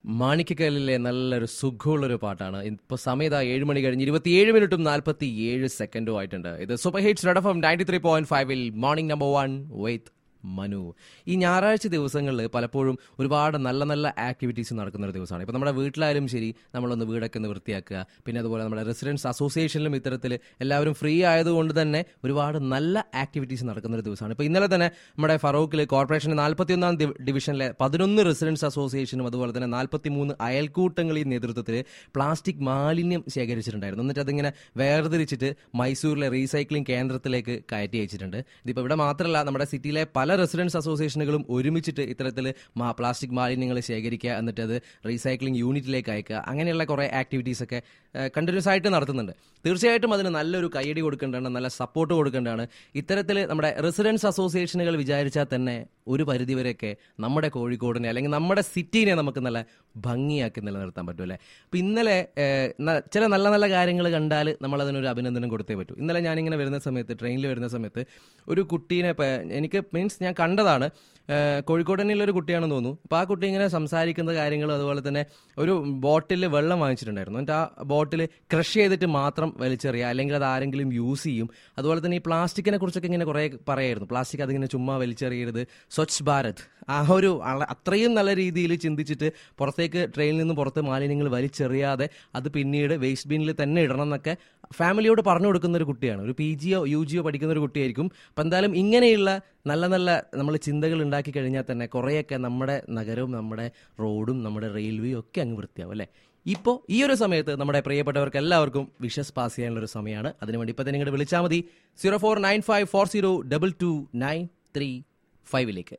മാണിക്കക്കലിലെ നല്ലൊരു സുഖമുള്ളൊരു പാട്ടാണ് ഇപ്പൊ സമയത്ത് ഏഴ് മണി കഴിഞ്ഞ് ഇരുപത്തിയേഴ് മിനിറ്റും നാൽപ്പത്തി ഏഴ് സെക്കൻഡും ആയിട്ടുണ്ട് ഇത് super hits red F ninety three point ഫൈവിൽ morning number one with Manu ഈ ഞായറാഴ്ച ദിവസങ്ങളിൽ പലപ്പോഴും ഒരുപാട് നല്ല നല്ല ആക്ടിവിറ്റീസ് നടക്കുന്ന ഒരു ദിവസമാണ് ഇപ്പോൾ നമ്മുടെ വീട്ടിലായാലും ശരി നമ്മളൊന്ന് വീടൊക്കെ ഒന്ന് വൃത്തിയാക്കുക പിന്നെ അതുപോലെ നമ്മുടെ റെസിഡൻസ് അസോസിയേഷനിലും ഇത്തരത്തിൽ എല്ലാവരും ഫ്രീ ആയതുകൊണ്ട് തന്നെ ഒരുപാട് നല്ല ആക്ടിവിറ്റീസ് നടക്കുന്ന ഒരു ദിവസമാണ് ഇപ്പോൾ ഇന്നലെ തന്നെ നമ്മുടെ ഫറൂഖിൽ കോർപ്പറേഷൻ്റെ നാൽപ്പത്തിയൊന്നാം ഡിവിഷനിലെ പതിനൊന്ന് റെസിഡൻസ് അസോസിയേഷനും അതുപോലെ തന്നെ നാൽപ്പത്തി മൂന്ന് അയൽക്കൂട്ടങ്ങളിൽ നേതൃത്വത്തിൽ പ്ലാസ്റ്റിക് മാലിന്യം ശേഖരിച്ചിട്ടുണ്ടായിരുന്നു എന്നിട്ട് അതിങ്ങനെ വേർതിരിച്ചിട്ട് മൈസൂരിലെ റീസൈക്ലിംഗ് കേന്ദ്രത്തിലേക്ക് കയറ്റി അയച്ചിട്ടുണ്ട് ഇതിപ്പോൾ ഇവിടെ മാത്രമല്ല നമ്മുടെ സിറ്റിയിലെ പല റെസിഡൻസ് അസോസിയേഷനുകളും ഒരുമിച്ചിട്ട് ഇത്തരത്തിൽ പ്ലാസ്റ്റിക് മാലിന്യങ്ങൾ ശേഖരിക്കുക എന്നിട്ട് അത് റീസൈക്ലിംഗ് യൂണിറ്റിലേക്ക് അയക്കുക അങ്ങനെയുള്ള കുറേ ആക്ടിവിറ്റീസ് ഒക്കെ കണ്ടിന്യൂസ് ആയിട്ട് നടത്തുന്നുണ്ട് തീർച്ചയായിട്ടും അതിന് നല്ലൊരു കൈയടി കൊടുക്കേണ്ടതാണ് നല്ല സപ്പോർട്ട് കൊടുക്കേണ്ടതാണ് ഇത്തരത്തിൽ നമ്മുടെ റെസിഡൻസ് അസോസിയേഷനുകൾ വിചാരിച്ചാൽ തന്നെ ഒരു പരിധിവരെയൊക്കെ നമ്മുടെ കോഴിക്കോടിനെ അല്ലെങ്കിൽ നമ്മുടെ സിറ്റീനെ നമുക്ക് നല്ല ഭംഗിയാക്കി നിലനിർത്താൻ പറ്റും അല്ലേ അപ്പം ഇന്നലെ ഏഹ്, ന- ചില നല്ല നല്ല കാര്യങ്ങൾ കണ്ടാൽ നമ്മൾ അതിനൊരു അഭിനന്ദനം കൊടുത്തേ പറ്റൂ ഇന്നലെ ഞാനിങ്ങനെ വരുന്ന സമയത്ത് ട്രെയിനിൽ വരുന്ന സമയത്ത് ഒരു കുട്ടീനെ ഇപ്പം എനിക്ക് മീൻസ് ഞാൻ കണ്ടതാണ് ഏഹ്, കോഴിക്കോട് തന്നെയുള്ള ഒരു കുട്ടിയാണെന്ന് തോന്നുന്നു അപ്പോൾ ആ കുട്ടി ഇങ്ങനെ സംസാരിക്കുന്ന കാര്യങ്ങളും അതുപോലെ തന്നെ ഒരു ബോട്ടിൽ വെള്ളം വാങ്ങിച്ചിട്ടുണ്ടായിരുന്നു എന്നിട്ട് ആ ബോട്ടിൽ ക്രഷ് ചെയ്തിട്ട് മാത്രം വലിച്ചെറിയുക അല്ലെങ്കിൽ അത് ആരെങ്കിലും യൂസ് ചെയ്യും അതുപോലെ തന്നെ ഈ പ്ലാസ്റ്റിക്കിനെ കുറിച്ചൊക്കെ ഇങ്ങനെ കുറേ പറയായിരുന്നു പ്ലാസ്റ്റിക് അതിങ്ങനെ ചുമ്മാ വലിച്ചെറിയരുത് സ്വച്ഛ് ഭാരത് ആ ഒരു അള- അത്രയും നല്ല രീതിയിൽ ചിന്തിച്ചിട്ട് പുറത്തേക്ക് ട്രെയിനിൽ നിന്ന് പുറത്ത് മാലിന്യങ്ങൾ വലിച്ചെറിയാതെ അത് പിന്നീട് വേസ്റ്റ് ബിന്നിൽ തന്നെ ഇടണം എന്നൊക്കെ ഫാമിലിയോട് പറഞ്ഞു കൊടുക്കുന്ന ഒരു കുട്ടിയാണ് ഒരു പി ജിയോ യു ജിയോ പഠിക്കുന്ന ഒരു കുട്ടിയായിരിക്കും അപ്പം എന്തായാലും ഇങ്ങനെയുള്ള നല്ല നല്ല നമ്മൾ ചിന്തകൾ ഉണ്ടാക്കി കഴിഞ്ഞാൽ തന്നെ കുറേയൊക്കെ നമ്മുടെ നഗരവും നമ്മുടെ റോഡും നമ്മുടെ റെയിൽവേയും ഒക്കെ അങ്ങ് വൃത്തിയാവും അല്ലേ ഇപ്പോൾ ഈ ഒരു സമയത്ത് നമ്മുടെ പ്രിയപ്പെട്ടവർക്ക് എല്ലാവർക്കും വിഷസ് പാസ് ചെയ്യാനുള്ള ഒരു സമയമാണ് അതിനുവേണ്ടി ഇപ്പം തന്നെ ഇങ്ങോട്ട് വിളിച്ചാൽ മതി zero four nine five four zero double two nine three ഫൈവിലേക്ക്